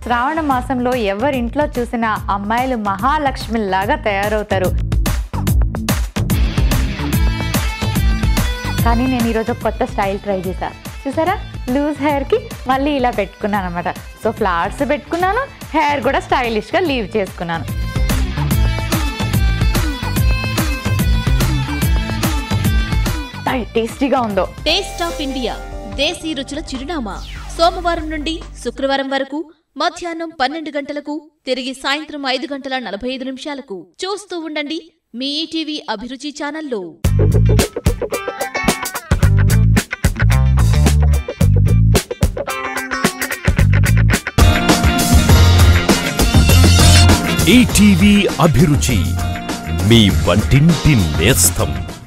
శ్రావణ మాసంలో ఎవరింట్లో చూసినా అమ్మాయిలు మహాలక్ష్మిలాగా తయారవుతారు కానీ నేను ఈరోజు ఒక కొత్త స్టైల్ ట్రై చేశా చూసారా లూజ్ హెయిర్కి మళ్ళీ ఇలా పెట్టుకున్నాను అనమాట సో ఫ్లవర్స్ పెట్టుకున్నాను హెయిర్ కూడా స్టైలిష్గా లీవ్ చేసుకున్నాను టేస్టీగా ఉందో టేస్ట్ ఆఫ్ ఇండియా దేశీ రుచుల చిరునామా సోమవారం నుండి శుక్రవారం వరకు మధ్యాహ్నం పన్నెండు గంటలకు తిరిగి సాయంత్రం ఐదు గంటల నలభై ఐదు నిమిషాలకు చూస్తూ ఉండండి మీ ఈటీవీ అభిరుచి ఛానల్లో ఈటీవీ అభిరుచి మీ వంటింటి నేస్తం